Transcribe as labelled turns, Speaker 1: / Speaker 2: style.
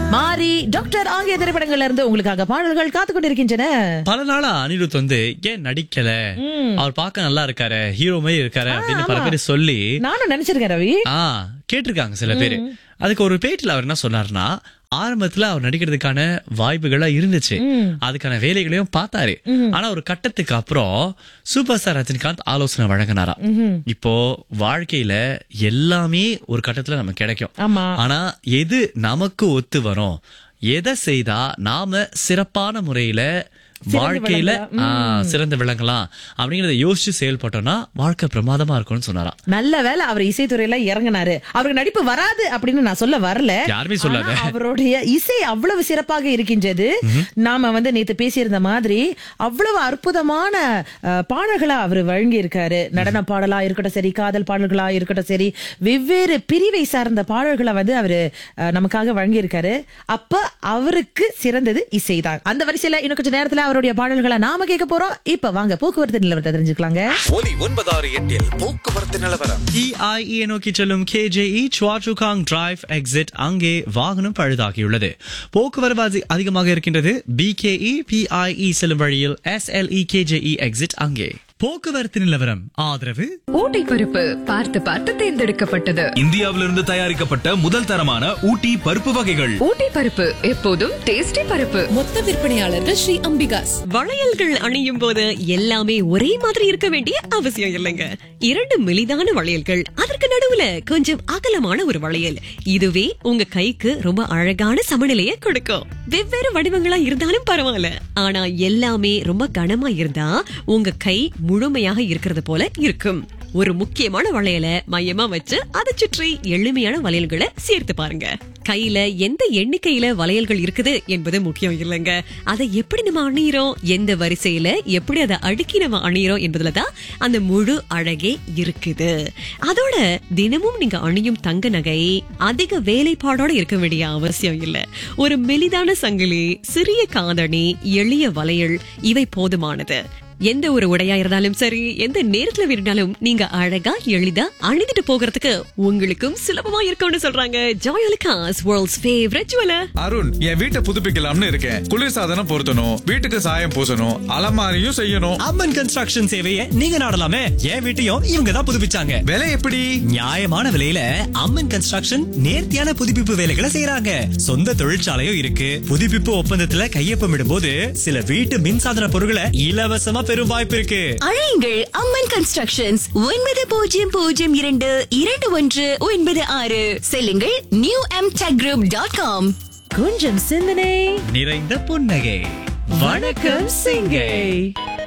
Speaker 1: மாரி டாக்டர் ஆகிய திரைப்படங்கள்ல இருந்து உங்களுக்காக பாடல்கள் காத்து கொண்டிருக்கின்றன
Speaker 2: பல நாளா அனிருத் வந்து ஏன் நடிக்கல அவர் பார்க்க நல்லா இருக்காரு ஹீரோ மாதிரி இருக்காரு அப்படின்னு பல பேர் சொல்லி
Speaker 1: நானும் நினைச்சிருக்கேன் ரவி
Speaker 2: ஆ கேட்டிருக்காங்க சில பேரு அதுக்கு ஒரு பேட்டில அவர் என்ன சொன்னாருன்னா ஆரம்பத்துல அவர் நடிக்கிறதுக்கான வாய்ப்புகளா இருந்துச்சு அதுக்கான வேலைகளையும் பார்த்தாரு ஆனா ஒரு கட்டத்துக்கு அப்புறம் சூப்பர் ஸ்டார் ரஜினிகாந்த் ஆலோசனை வழங்கினாராம் இப்போ வாழ்க்கையில எல்லாமே ஒரு கட்டத்துல நமக்கு கிடைக்கும்
Speaker 1: ஆமா
Speaker 2: ஆனா எது நமக்கு ஒத்து வரும் எதை செய்தா நாம சிறப்பான முறையில வாழ்க்கையில ஆ, சிறந்து விளங்கலாம் அப்படிங்கறத யோசிச்சு செயல்பட்டோம்னா வாழ்க்கை பிரமாதமா இருக்கும்னு சொன்னாராம்
Speaker 1: நல்ல வேளை அவர் இசைத்துறையில இறங்கினாரு அவருக்கு நடிப்பு வராது அப்படின்னு நான் சொல்ல வரல
Speaker 2: யாருமே சொல்லாத.
Speaker 1: ஆனா அவருடைய இசை அவ்வளவு சிறப்பாக இருக்கின்றது நாம வந்து நேத்து பேசியிருந்த மாதிரி அவ்வளவு அற்புதமான அஹ், பாடல்களா அவர் வழங்கி இருக்காரு நடன பாடலா இருக்கட்டும் சரி காதல் பாடல்களா இருக்கட்டும் சரி வெவ்வேறு பிரிவை சார்ந்த பாடல்களை வந்து அவரு அஹ், நமக்காக வழங்கி இருக்காரு அப்ப அவருக்கு சிறந்தது இசைதான் அந்த வரிசையில இன்னும் கொஞ்ச நேரத்துல அவருடைய பாடல்களை நாம கேட்க போறோம் இப்ப வாங்க போக்குவரத்து நிலவரத்தை தெரிஞ்சுக்கலாங்க
Speaker 3: ஒலி ஒன்பதாறு எட்டில் போக்குவரத்து நிலவரம்
Speaker 2: இஐஇ நோக்கி செல்லும் கேஜேஇ சுவாச்சுகாங் டிரைவ் எக்ஸிட் அங்கே வாகனம் பழுதாகியுள்ளது போக்குவரவு அதி- அதிகமாக இருக்கின்றது பிகேஇ பிஐஇ செல்லும் வழியில் எஸ்எல்இ கேஜேஇ எக்ஸிட் அங்கே போக்குவரத்து நிலவரம் ஆதரவு
Speaker 4: ஊட்டி பருப்பு பார்த்து பார்த்து தேர்ந்தெடுக்கப்பட்டது
Speaker 5: இந்தியாவிலிருந்து தயாரிக்கப்பட்ட முதல் தரமான ஊட்டி பருப்பு வகைகள்
Speaker 4: ஊட்டி பருப்பு எப்போதும் டேஸ்டி பருப்பு
Speaker 6: மொத்த விற்பனையாளர்கள் ஸ்ரீ அம்பிகாஸ்
Speaker 7: வளையல்கள் அணியும் போது எல்லாமே ஒரே மாதிரி இருக்க வேண்டிய அவசியம் இல்லைங்க இரண்டு மெலிதான வளையல்கள் அதற்கு நடுவுல கொஞ்சம் அகலமான ஒரு வளையல் இதுவே உங்க கைக்கு ரொம்ப அழகான சமநிலையை கொடுக்கும் வெவ்வேறு வடிவங்களா இருந்தாலும் பரவாயில்ல ஆனா எல்லாமே ரொம்ப கனமா இருந்தா உங்க கை முழுமையாக இருக்கிறது போல இருக்கும் ஒரு முக்கியமான வளையலை மையமா வச்சு அதை சுற்றி எளிமையான வளையல்களை சேர்த்து பாருங்க கையில எந்த எண்ணிக்கையில வளையல்கள் இருக்குது என்பது முக்கியம் இல்லைங்க அதை எப்படி நம்ம அணியிறோம் எந்த வரிசையில எப்படி அதை அடுக்கி நம்ம அணியிறோம் என்பதுல தான் அந்த முழு அழகே இருக்குது அதோட தினமும் நீங்க அணியும் தங்க நகை அதிக வேலைப்பாடோட இருக்க வேண்டிய அவசியம் இல்ல ஒரு மெலிதான சங்கிலி சிறிய காதணி எளிய வளையல் இவை போதுமானது எந்த ஒரு உடையா இருந்தாலும் சரி எந்த நேரத்துல வேணும்னாலும் நீங்க அழகா எளிதா அணிந்துட்டு போகிறதுக்கு உங்களுக்கும் சுலபமா இருக்கும்னு சொல்றாங்க Joyalukkas world's favourite jeweller
Speaker 8: Arun என் வீட்டை புதுப்பிக்கலாம்னு இருக்கேன் குளிர்சாதனம் பொருத்தணும் வீட்டுக்கு சாயம் பூசணும் அலமாரியும் செய்யணும்
Speaker 9: அம்மன் கன்ஸ்ட்ரக்ஷன் சேவையை நீங்க நாடலாமே என் வீட்டையும் இவங்க தான் புதுப்பிச்சாங்க
Speaker 8: விலை எப்படி
Speaker 9: நியாயமான விலையில அம்மன் கன்ஸ்ட்ரக்ஷன் நேர்த்தியான புதுப்பிப்பு வேலைகளை செய்யறாங்க சொந்த தொழிற்சாலையும் இருக்கு புதுப்பிப்பு ஒப்பந்தத்துல கையொப்பமிடும் போது சில வீட்டு மின்சாதன பொருட்களை இலவசமா பெறும் வாய்ப்பு இருக்கு
Speaker 7: அழையுங்கள் அம்மன் கன்ஸ்ட்ரக்ஷன்ஸ் ஒன்பது பூஜ்ஜியம் பூஜ்ஜியம் இரண்டு இரண்டு ஒன்று ஒன்பது ஆறு செல்லுங்கள் new M tech group dot com
Speaker 1: கொஞ்சம் சிந்தனை
Speaker 2: நிறைந்த புன்னகை
Speaker 1: வணக்கம் சிங்கை